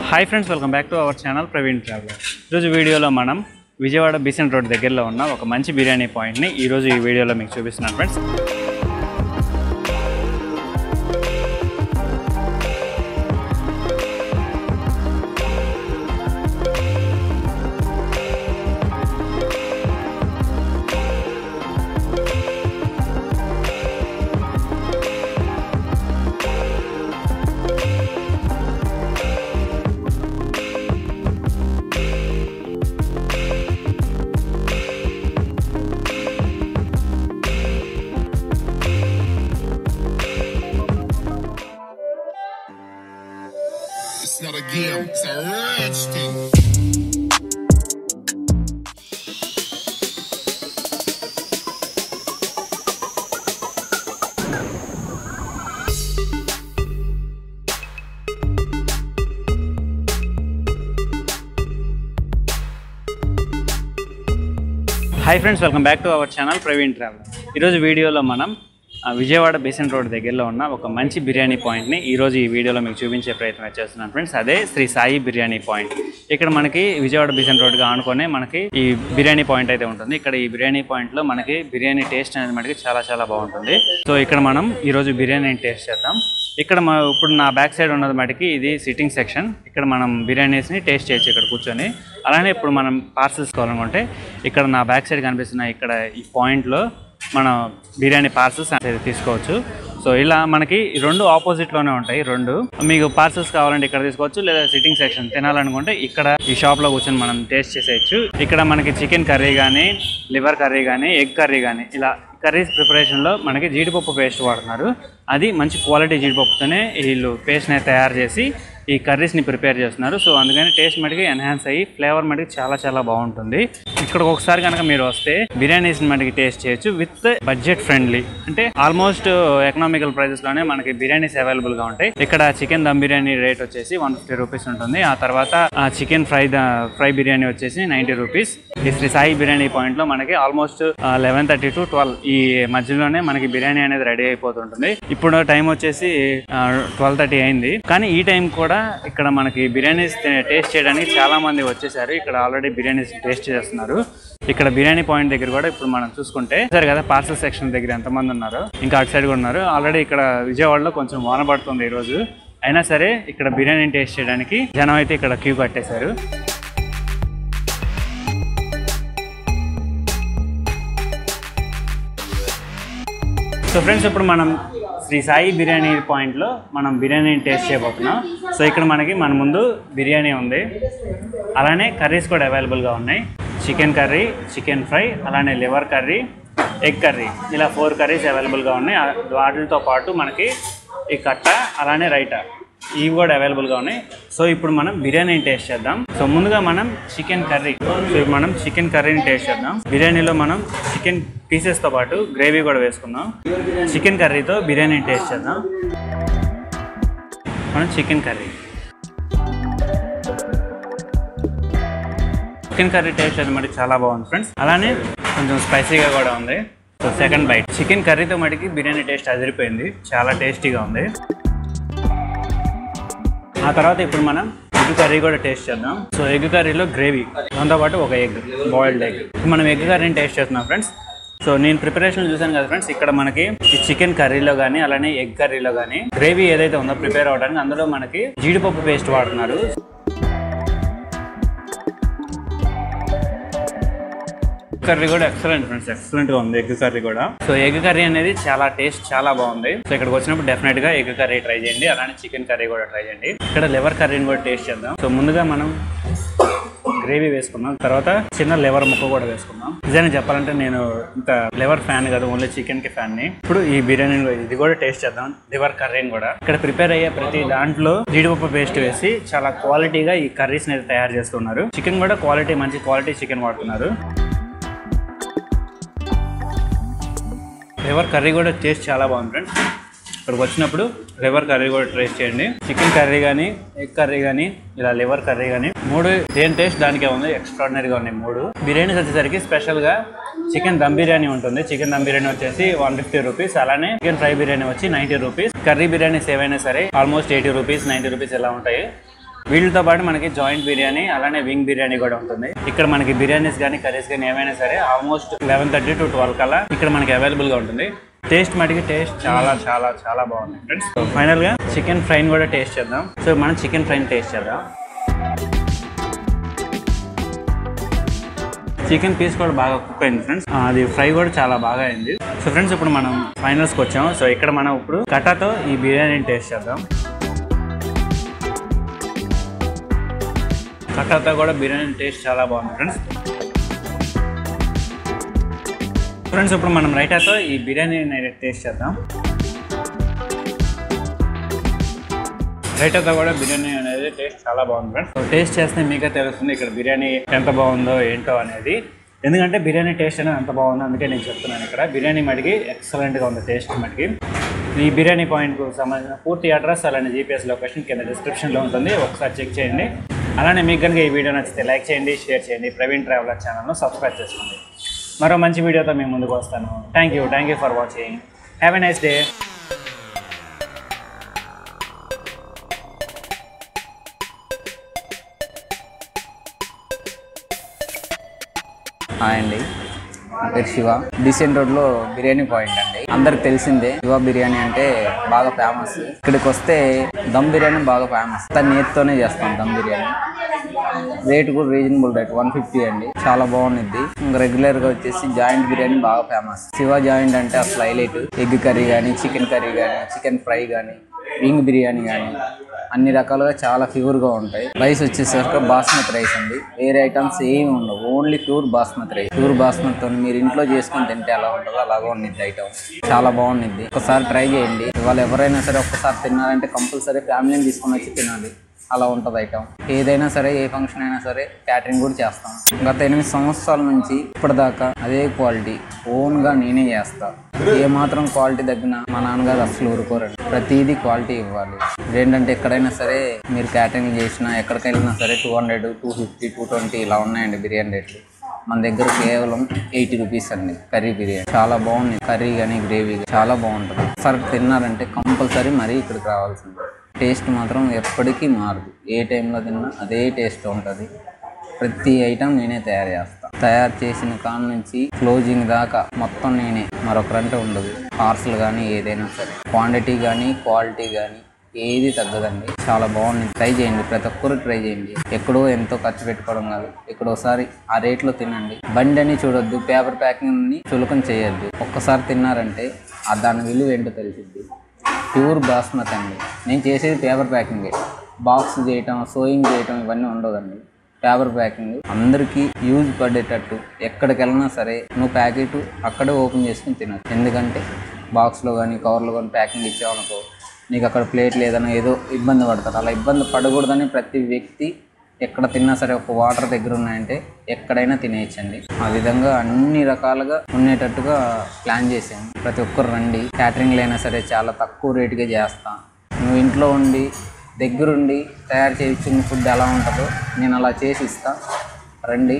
Hi friends welcome back to our channel Praveen traveller ఈరోజు వీడియోలో మనం విజయవాడ బీసెంట్ రోడ్ దగ్గరలో ఉన్న ఒక మంచి బిర్యానీ పాయింట్ని ఈరోజు ఈ వీడియోలో మీకు చూపిస్తున్నాను friends It's not a game, it's a rich thing. Hi friends welcome back to our channel Praveen traveller ఈరోజు వీడియోలో మనం ఆ, విజయవాడ బేసెంట్ రోడ్ దగ్గరలో ఉన్న ఒక మంచి బిర్యానీ పాయింట్ని ఈరోజు ఈ వీడియోలో మీకు చూపించే ప్రయత్నం చేస్తున్నాను ఫ్రెండ్స్ అదే శ్రీ సాయి బిర్యానీ పాయింట్ ఇక్కడ మనకి విజయవాడ బేసెంట్ రోడ్గా ఆనుకొని మనకి ఈ బిర్యానీ పాయింట్ అయితే ఉంటుంది ఇక్కడ ఈ బిర్యానీ పాయింట్లో మనకి బిర్యానీ టేస్ట్ అనేది మనకి చాలా చాలా బాగుంటుంది సో ఇక్కడ మనం ఈరోజు బిర్యానీని టేస్ట్ చేద్దాం ఇక్కడ మా ఇప్పుడు నా బ్యాక్ సైడ్ ఉన్నది మటుకి ఇది సిట్టింగ్ సెక్షన్ ఇక్కడ మనం బిర్యానీస్ని టేస్ట్ చేయొచ్చు ఇక్కడ కూర్చొని అలానే ఇప్పుడు మనం పార్సల్స్ కావాలనుకుంటే ఇక్కడ నా బ్యాక్ సైడ్ కనిపిస్తున్న ఇక్కడ ఈ పాయింట్లో మనం బిర్యానీ పార్సల్స్ అనేది తీసుకోవచ్చు సో ఇలా మనకి ఈ రెండు ఆపోజిట్లోనే ఉంటాయి రెండు మీకు పార్సల్స్ కావాలంటే ఇక్కడ తీసుకోవచ్చు లేదా సిట్టింగ్ సెక్షన్ తినాలనుకుంటే ఇక్కడ ఈ షాప్లో కూర్చొని మనం టేస్ట్ చేసేయచ్చు ఇక్కడ మనకి చికెన్ కర్రీ కానీ లివర్ కర్రీ కానీ ఎగ్ కర్రీ కానీ ఇలా కర్రీస్ ప్రిపరేషన్లో మనకి జీడిపప్పు పేస్ట్ వాడుతున్నారు అది మంచి క్వాలిటీ జీడిపప్పుతోనే వీళ్ళు పేస్ట్ని తయారు చేసి ఈ కర్రీస్ని ప్రిపేర్ చేస్తున్నారు సో అందుకని టేస్ట్ మటుకి ఎన్హాన్స్ అయ్యి ఫ్లేవర్ మటుకి చాలా చాలా బాగుంటుంది ఇక్కడ ఒకసారి కనుక మీరు వస్తే బిర్యానీస్ మటుకి టేస్ట్ చేయొచ్చు విత్ బడ్జెట్ ఫ్రెండ్లీ అంటే ఆల్మోస్ట్ ఎకనామికల్ ప్రైజెస్లోనే మనకి బిర్యానీస్ అవైలబుల్గా ఉంటాయి ఇక్కడ చికెన్ దమ్ బిర్యానీ రేట్ వచ్చేసి వన్ ఫిఫ్టీ రూపీస్ ఉంటుంది ఆ తర్వాత చికెన్ ఫ్రై ఫ్రై బిర్యానీ వచ్చేసి నైంటీ రూపీస్ ఈ శ్రీ సాయి బిర్యానీ పాయింట్లో మనకి almost eleven thirty to twelve ఈ మధ్యలోనే మనకి బిర్యానీ అనేది రెడీ అయిపోతుంటుంది ఇప్పుడు టైం వచ్చేసి ట్వెల్వ్ థర్టీ అయింది కానీ ఈ టైం కూడా ఇక్కడ మనకి బిర్యానీస్ టేస్ట్ చేయడానికి చాలా మంది వచ్చేసారు ఇక్కడ ఆల్రెడీ బిర్యానీస్ టేస్ట్ చేస్తున్నారు ఇక్కడ బిర్యానీ పాయింట్ దగ్గర కూడా ఇప్పుడు మనం చూసుకుంటే సరే కదా పార్సల్ సెక్షన్ దగ్గర ఎంతమంది ఉన్నారు ఇంకా అటు సైడ్ కూడా ఉన్నారు ఆల్రెడీ ఇక్కడ విజయవాడలో కొంచెం వాన పడుతుంది ఈ రోజు అయినా సరే ఇక్కడ బిర్యానీ టేస్ట్ చేయడానికి జనం అయితే ఇక్కడ క్యూ కట్టేశారు సో ఫ్రెండ్స్ ఇప్పుడు మనం శ్రీ సాయి బిర్యానీ పాయింట్లో మనం బిర్యానీని టేస్ట్ చేయబోతున్నాం సో ఇక్కడ మనకి మన ముందు బిర్యానీ ఉంది అలానే కర్రీస్ కూడా అవైలబుల్గా ఉన్నాయి చికెన్ కర్రీ చికెన్ ఫ్రై అలానే లివర్ కర్రీ ఎగ్ కర్రీ ఇలా ఫోర్ కర్రీస్ అవైలబుల్గా ఉన్నాయి ఆ- వాటితో పాటు మనకి ఈ కట్ట అలానే రైటా ఇవి కూడా అవైలబుల్గా ఉన్నాయి సో ఇప్పుడు మనం బిర్యానీని టేస్ట్ చేద్దాం సో ముందుగా మనం చికెన్ కర్రీ సో ఇప్పుడు మనం చికెన్ కర్రీని టేస్ట్ చేద్దాం బిర్యానీలో మనం చికెన్ పీసెస్తో పాటు గ్రేవీ కూడా వేసుకుందాం చికెన్ కర్రీతో బిర్యానీని టేస్ట్ చేద్దాం మనం chicken curry chicken curry taste అది మరి చాలా బాగుంది ఫ్రెండ్స్ అలానే కొంచెం స్పైసీగా కూడా ఉంది సో సెకండ్ బైట్ చికెన్ కర్రీతో మటుకి బిర్యానీ టేస్ట్ అదిరిపోయింది చాలా టేస్టీగా ఉంది ఆ తర్వాత ఇప్పుడు మనం ఎగ్ కర్రీ కూడా టేస్ట్ చేద్దాం సో ఎగ్ కర్రీలో గ్రేవీ దాంతోపాటు ఒక ఎగ్ బాయిల్డ్ ఎగ్ మనం ఎగ్ కర్రీని టేస్ట్ చేస్తున్నాం ఫ్రెండ్స్ సో నేను ప్రిపరేషన్ చూసాను కదా ఫ్రెండ్స్ ఇక్కడ మనకి ఈ చికెన్ కర్రీలో కానీ అలానే ఎగ్ కర్రీలో కానీ గ్రేవీ ఏదైతే ఉందో ప్రిపేర్ అవ్వడానికి అందులో మనకి జీడిపప్పు పేస్ట్ వాడుతున్నారు కర్రీ కూడా ఎక్సలెంట్ ఫ్రెండ్స్ ఎక్సలెంట్ గా ఉంది ఎగ్ కర్రీ కూడా సో ఎగ్ కర్రీ అనేది చాలా టేస్ట్ చాలా బాగుంది సో ఇక్కడికి వచ్చినప్పుడు డెఫినెట్ గా ఎగ్ కర్రీ ట్రై చేయండి అలానే చికెన్ కర్రీ కూడా ట్రై చేయండి ఇక్కడ లివర్ కర్రీని కూడా టేస్ట్ చేద్దాం సో ముందుగా మనం గ్రేవీ వేసుకున్నాం తర్వాత చిన్న లివర్ ముక్క కూడా వేసుకున్నాం నిజంగా చెప్పాలంటే నేను ఇంత లివర్ ఫ్యాన్ కదా ఓన్లీ చికెన్ కి ఫ్యాన్ ని ఇప్పుడు ఈ బిర్యానీ ఇది కూడా టేస్ట్ చేద్దాం లివర్ కర్రీని కూడా ఇక్కడ ప్రిపేర్ అయ్యే ప్రతి దాంట్లో జీడిపప్పు పేస్ట్ వేసి చాలా క్వాలిటీగా ఈ కర్రీస్ అనేది తయారు చేస్తున్నారు చికెన్ కూడా క్వాలిటీ మంచి క్వాలిటీ చికెన్ వాడుతున్నారు లివర్ కర్రీ కూడా టేస్ట్ చాలా బాగుంది ఫ్రెండ్స్ ఇక్కడికి వచ్చినప్పుడు లివర్ కర్రీ కూడా టేస్ట్ చేయండి చికెన్ కర్రీ కానీ ఎగ్ కర్రీ కానీ ఇలా లివర్ కర్రీ కానీ మూడు దేని టేస్ట్ దానికే ఉంది ఎక్స్ట్రాడినరీగా ఉన్నాయి మూడు బిర్యానీస్ వచ్చేసరికి స్పెషల్గా చికెన్ దమ్ బిర్యానీ ఉంటుంది చికెన్ దమ్ బిర్యానీ వచ్చేసి వన్ ఫిఫ్టీ రూపీస్ అలానే చికెన్ ఫ్రై బిర్యానీ వచ్చి నైంటీ రూపీస్ కర్రీ బిర్యానీస్ ఏవైనా సరే almost eighty rupees ninety rupees ఎలా ఉంటాయి వీటితో పాటు మనకి జాయింట్ బిర్యానీ అలానే వింగ్ బిర్యానీ కూడా ఉంటుంది ఇక్కడ మనకి బిర్యానీస్ కానీ కర్రీస్ కానీ ఏమైనా సరే almost eleven thirty to twelve కల్లా ఇక్కడ మనకి అవైలబుల్ గా ఉంటుంది టేస్ట్ మటుకి టేస్ట్ చాలా చాలా చాలా బాగుంది ఫ్రెండ్స్ సో ఫైనల్ గా చికెన్ ఫ్రైని కూడా టేస్ట్ చేద్దాం సో మనం చికెన్ ఫ్రైని టేస్ట్ చేద్దాం చికెన్ పీస్ కూడా బాగా కుక్ అయింది ఫ్రెండ్స్ ఆ, అది ఫ్రై కూడా చాలా బాగా అయింది సో ఫ్రెండ్స్ ఇప్పుడు మనం ఫైనల్స్కి వచ్చాము సో ఇక్కడ మనం ఇప్పుడు కటాతో ఈ బిర్యానీని టేస్ట్ చేద్దాం కటాతో కూడా బిర్యానీ టేస్ట్ చాలా బాగుంది ఫ్రెండ్స్ ఫ్రెండ్స్ ఇప్పుడు మనం రైటాతో ఈ బిర్యానీని టేస్ట్ చేద్దాం రైతాతో కూడా బిర్యానీ అనేది టేస్ట్ చాలా బాగుంది ఫ్రెండ్స్ సో టేస్ట్ చేస్తే మీకే తెలుస్తుంది ఇక్కడ బిర్యానీ ఎంత బాగుందో ఏంటో అనేది ఎందుకంటే బిర్యానీ టేస్ట్ అనేది ఎంత బాగుందో అందుకే నేను చెప్తున్నాను ఇక్కడ బిర్యానీ మటుకి ఎక్సలెంట్గా ఉంది టేస్ట్ మటుకి ఈ బిర్యానీ పాయింట్కు సంబంధించిన పూర్తి అడ్రస్ అలానే జీపీఎస్ లొకేషన్ కింద డిస్క్రిప్షన్లో ఉంటుంది ఒకసారి చెక్ చేయండి అలానే మీకు కనుక ఈ వీడియో నచ్చితే లైక్ చేయండి షేర్ చేయండి ప్రవీణ్ ట్రావెలర్ ఛానల్ను సబ్స్క్రైబ్ చేసుకోండి మరో మంచి వీడియోతో మేము ముందుకు వస్తాను thank you thank you for watching have a nice day hi అండి నా పేరు శివ డిసెంట్ రోడ్లో బిర్యానీ పాయింట్ అండి అందరికి తెలిసిందే శివ బిర్యానీ అంటే బాగా ఫేమస్ ఇక్కడికి వస్తే దమ్ బిర్యానీ బాగా ఫేమస్ తన నేతితోనే చేస్తాం దమ్ బిర్యానీ రేట్ కూడా రీజనబుల్ రేట్ వన్ ఫిఫ్టీ అండి చాలా బాగుంది ఇంకా రెగ్యులర్ గా వచ్చేసి జాయింట్ బిర్యానీ బాగా ఫేమస్ శివ జాయింట్ అంటే అసలు హైలైట్ ఎగ్ కర్రీ కానీ చికెన్ కర్రీ కానీ చికెన్ ఫ్రై కానీ వింగ్ బిర్యానీ కానీ అన్ని రకాలుగా చాలా ప్యూర్గా ఉంటాయి రైస్ వచ్చేసరికి బాస్మతి రైస్ అండి వేరే ఐటమ్స్ ఏమి ఉండవు only pure basmati rice pure బాస్మతితో మీరు ఇంట్లో చేసుకొని తింటే ఎలా ఉంటుందో అలాగే ఉండిద్ది ఐటమ్ చాలా బాగుండిద్ది ఒకసారి ట్రై చేయండి ఇవాళ ఎవరైనా సరే ఒక్కసారి తిన్నారంటే కంపల్సరీ ఫ్యామిలీని తీసుకొని వచ్చి తినాలి అలా ఉంటుంది ఐటమ్ ఏదైనా సరే ఏ ఫంక్షన్ అయినా సరే క్యాటరింగ్ కూడా చేస్తాం గత ఎనిమిది సంవత్సరాల నుంచి ఇప్పటిదాకా అదే క్వాలిటీ ఓన్గా నేనే చేస్తా ఏ మాత్రం క్వాలిటీ తగ్గినా మా నాన్నగారు అసలు ఊరుకోరండి ప్రతిదీ క్వాలిటీ ఇవ్వాలి ఏంటంటే ఎక్కడైనా సరే మీరు క్యాటరింగ్ చేసినా ఎక్కడికి వెళ్ళినా సరే two hundred two fifty two twenty ఇలా ఉన్నాయండి బిర్యానీ రేట్లు మన దగ్గర కేవలం ఎయిటీ రూపీస్ అండి కర్రీ బిర్యానీ చాలా బాగుంది కర్రీ కానీ గ్రేవీ చాలా బాగుంటుంది సరే తిన్నారంటే కంపల్సరీ మరీ ఇక్కడికి రావాల్సిందే టేస్ట్ మాత్రం ఎప్పటికీ మారదు ఏ టైంలో తిన్నా అదే టేస్ట్ ఉంటుంది ప్రతి ఐటెం నేనే తయారు చేస్తా తయారు చేసిన కాడ నుంచి క్లోజింగ్ దాకా మొత్తం నేనే మరొకరంటే ఉండదు పార్సల్ కానీ ఏదైనా సరే క్వాంటిటీ కానీ క్వాలిటీ కానీ ఏది తగ్గదండి చాలా బాగుంది ట్రై చేయండి ప్రతి ఒక్కరు ట్రై చేయండి ఎక్కడో ఎంతో ఖర్చు పెట్టుకోవడం కాదు ఎక్కడోసారి ఆ రేట్లో తినండి బండి అని చూడొద్దు పేపర్ ప్యాకింగ్ ని చులకం చేయొద్దు ఒక్కసారి తిన్నారంటే ఆ దాని విలువ ఏంటో తెలిసిద్ది ప్యూర్ బాస్మతి అండి నేను చేసేది పేపర్ ప్యాకింగే బాక్స్ చేయటం సోయింగ్ చేయటం ఇవన్నీ ఉండదండి పేపర్ ప్యాకింగ్ అందరికీ యూజ్ పడేటట్టు ఎక్కడికి వెళ్ళినా సరే నువ్వు ప్యాకెట్ అక్కడే ఓపెన్ చేసుకుని తినచ్చు ఎందుకంటే బాక్స్లో కానీ కవర్లో కానీ ప్యాకింగ్ ఇచ్చావనుకో నీకు అక్కడ ప్లేట్ లేదని ఏదో ఇబ్బంది పడతారు అలా ఇబ్బంది పడకూడదని ప్రతి వ్యక్తి ఎక్కడ తిన్నా సరే ఒక వాటర్ దగ్గర ఉన్నాయంటే ఎక్కడైనా తినేయచ్చండి ఆ విధంగా అన్ని రకాలుగా ఉండేటట్టుగా ప్లాన్ చేసాము ప్రతి ఒక్కరు రండి క్యాటరింగ్లు అయినా సరే చాలా తక్కువ రేటుకే చేస్తాం నువ్వు ఇంట్లో ఉండి దగ్గరుండి తయారు చేయించిన ఫుడ్ ఎలా ఉంటుందో నేను అలా చేసి ఇస్తా రండి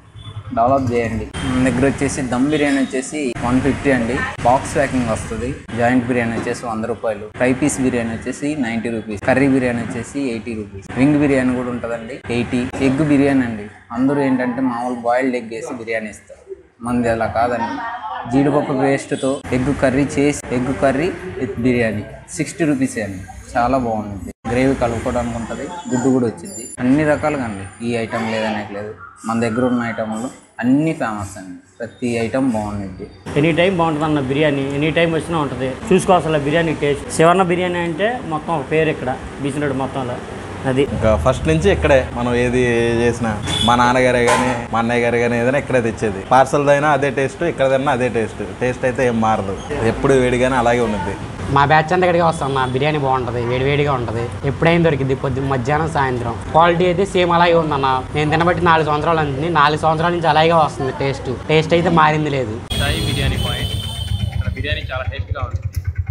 డెవలప్ చేయండి మన దగ్గర వచ్చేసి దమ్ బిర్యానీ వచ్చేసి వన్ ఫిఫ్టీ అండి బాక్స్ ప్యాకింగ్ వస్తుంది జాయింట్ బిర్యానీ వచ్చేసి వంద రూపాయలు ఫ్రై పీస్ బిర్యానీ వచ్చేసి నైంటీ రూపీస్ కర్రీ బిర్యానీ వచ్చేసి ఎయిటీ రూపీస్ వింగ్ బిర్యానీ కూడా ఉంటుందండి ఎయిటీ ఎగ్ బిర్యానీ అండి అందరూ ఏంటంటే మామూలు బాయిల్డ్ ఎగ్ వేసి బిర్యానీ ఇస్తారు మనది అలా కాదండి జీడిపప్పు పేస్ట్తో ఎగ్ కర్రీ చేసి egg curry with biryani sixty rupees అండి చాలా బాగుంటుంది గ్రేవీ కలుపుకోవడానికి ఉంటుంది గుడ్డు కూడా వచ్చింది అన్ని రకాలుగా అండి ఈ ఐటమ్ లేదనే లేదు మన దగ్గర ఉన్న ఐటమ్లు అన్నీ ఫేమస్ అండి ప్రతి ఐటమ్ బాగుంటుంది ఎనీ టైం బాగుంటుంది అన్న బిర్యానీ ఎనీ టైం వచ్చినా ఉంటుంది చూసుకోవాల్సిన బిర్యానీ టేస్ట్ శివర్ణ బిర్యానీ అంటే మొత్తం ఒక పేరు ఇక్కడ బీచ్ రోడ్ మొత్తంలో అది ఇంకా ఫస్ట్ నుంచి ఇక్కడే మనం ఏది చేసినా మా నాన్నగారే కానీ మా అన్నయ్య గారు కానీ ఏదైనా ఇక్కడే తెచ్చేది పార్సల్ అయినా అదే టేస్ట్ ఇక్కడ తిన్నా అదే టేస్ట్ టేస్ట్ అయితే ఏం మారదు ఎప్పుడు వేడిగానే అలాగే ఉంటుంది మా బ్యాచ్ అంతా ఇక్కడికి వస్తాం నా బిర్యానీ బాగుంటుంది వేడివేడిగా ఉంటుంది ఎప్పుడైనా దొరికింది పొద్దు మధ్యాహ్నం సాయంత్రం క్వాలిటీ అయితే సేమ్ అలాగే ఉందన్న నేను తినబట్టి నాలుగు సంవత్సరాలు అంటుంది నాలుగు సంవత్సరాల నుంచి అలాగే వస్తుంది టేస్ట్ టేస్ట్ అయితే మారింది లేదు సాయి బిర్యానీ పాయింట్ ఇక్కడ బిర్యానీ చాలా టేస్ట్గా ఉంటుంది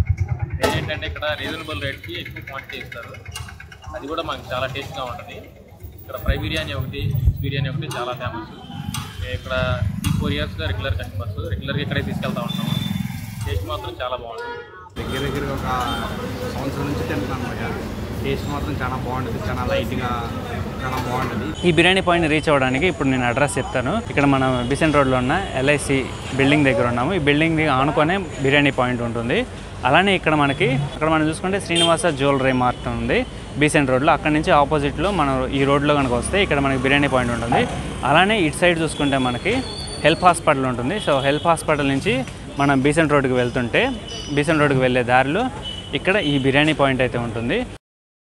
ఏంటంటే ఇక్కడ రీజనబుల్ రేట్కి ఎక్కువ క్వాంటిటీ ఇస్తారు అది కూడా మాకు చాలా టేస్ట్గా ఉంటుంది ఇక్కడ ఫ్రై బిర్యానీ ఒకటి ఫిష్ బిర్యానీ ఒకటి చాలా ఫేమస్ ఇక్కడ త్రీ ఫోర్ ఇయర్స్గా రెగ్యులర్ కస్టమర్స్ రెగ్యులర్గా ఇక్కడే తీసుకెళ్తా ఉంటాం టేస్ట్ మాత్రం చాలా బాగుంటుంది దగ్గర దగ్గర ఒక సంవత్సరం నుంచి తింటున్నాను అన్నమాట టేస్ట్ మాత్రం చాలా బాగుంటుంది చాలా లైట్గా చాలా బాగుంటుంది ఈ బిర్యానీ పాయింట్ రీచ్ అవ్వడానికి ఇప్పుడు నేను అడ్రస్ చెప్తాను ఇక్కడ మనం బిసెంట్ రోడ్లో ఉన్న ఎల్ఐసి బిల్డింగ్ దగ్గర ఉన్నాము ఈ బిల్డింగ్ ఆనుకొనే బిర్యానీ పాయింట్ ఉంటుంది అలానే ఇక్కడ మనకి అక్కడ మనం చూసుకుంటే శ్రీనివాస జ్యువెలరీ మార్ట్ ఉంది బీసెంట్ రోడ్లో అక్కడ నుంచి ఆపోజిట్లో మనం ఈ రోడ్లో కనుక వస్తే ఇక్కడ మనకి బిర్యానీ పాయింట్ ఉంటుంది అలానే ఇటు సైడ్ చూసుకుంటే మనకి హెల్ప్ హాస్పిటల్ ఉంటుంది సో హెల్ప్ హాస్పిటల్ నుంచి మనం బీసెంట్ రోడ్డుకి వెళ్తుంటే బీసెంట్ రోడ్డుకి వెళ్ళే దారిలో ఇక్కడ ఈ బిర్యానీ పాయింట్ అయితే ఉంటుంది